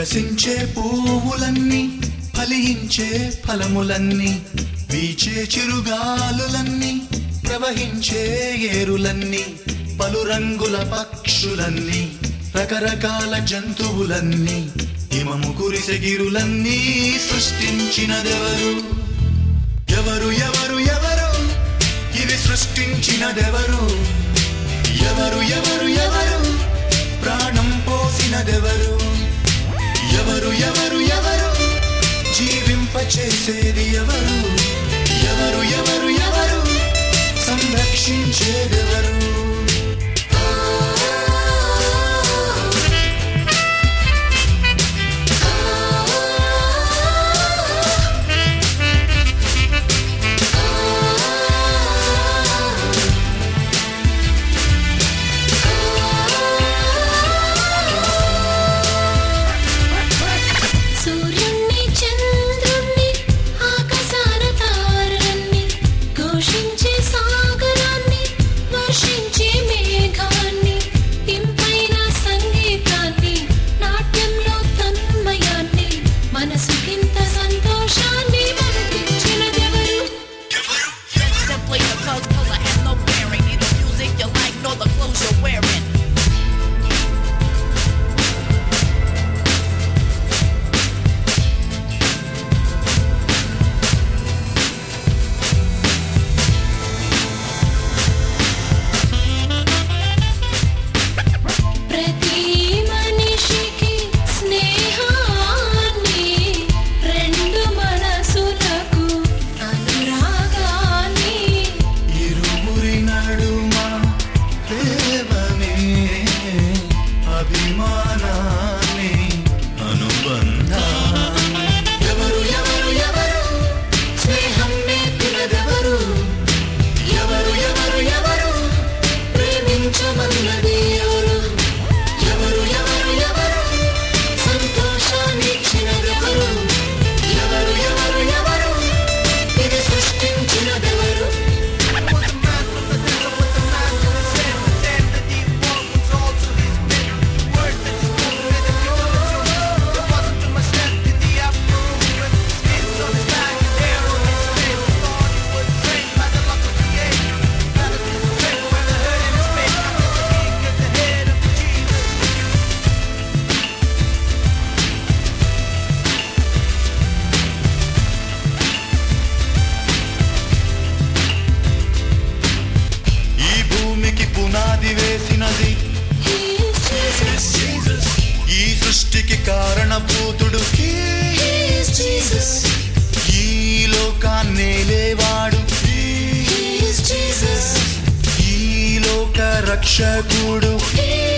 వికసించే పువ్వులన్నీ ఫలించే ఫలములన్నీ వీచే చిరుగాలులన్నీ ప్రవహించే ఏరులన్నీ పలు రంగుల పక్షులన్నీ రకరకాల జంతువులన్నీ హిమము కురిసె గిరులన్నీ సృష్టించినదెవరు ఎవరు ఎవరు ఎవరు ఇవి సృష్టించినదెవరు ఎవరు ఎవరు ఎవరు ప్రాణం పోసినదెవరు ఎవరు ఎవరు ఎవరు జీవింపచేసేది ఎవరు ఎవరు ఎవరు ఎవరు సంరక్షించేదెవరు సూర్యుణ్ణి చంద్రుణ్ణి ఆకాశాన తారలన్నీ ఘోషించే సాగరాన్ని వర్షించే మేఘాన్ని ఇంపైన సంగీతాన్ని నాట్యంలో తన్మయాన్ని మనసుకింత సంతోషాన్ని మనకిచ్చినదెవరు Simply because color has no bearing. Neither music you like nor the clothes you're wearing. ప్రతి మనిషికి స్నేహాన్ని రెండు మనసులకు అనురాగాన్ని ఇరువురి నడుమ ప్రేమనే అభిమానాన్ని అనుబంధాన్ని ఎవరు ఎవరు ఎవరు స్నేహం నేర్పినదెవరు ఎవరు ఎవరు ఎవరు ప్రేమించమన్నది ఎవరు ఎవరు ఎవరు ఎవరు సంతోషాన్ని ఇచ్చినదెవరు ఎవరు ఎవరు ఎవరు ఇది సృష్టించినదెవరు ఈ భూమికి పునాది వేసినది He is Jesus. ఈ సృష్టికి కారణభూతుడు He is Jesus. ఈ లోకాన్నేలేవాడు He is Jesus. ఈ లోక రక్షకుడు He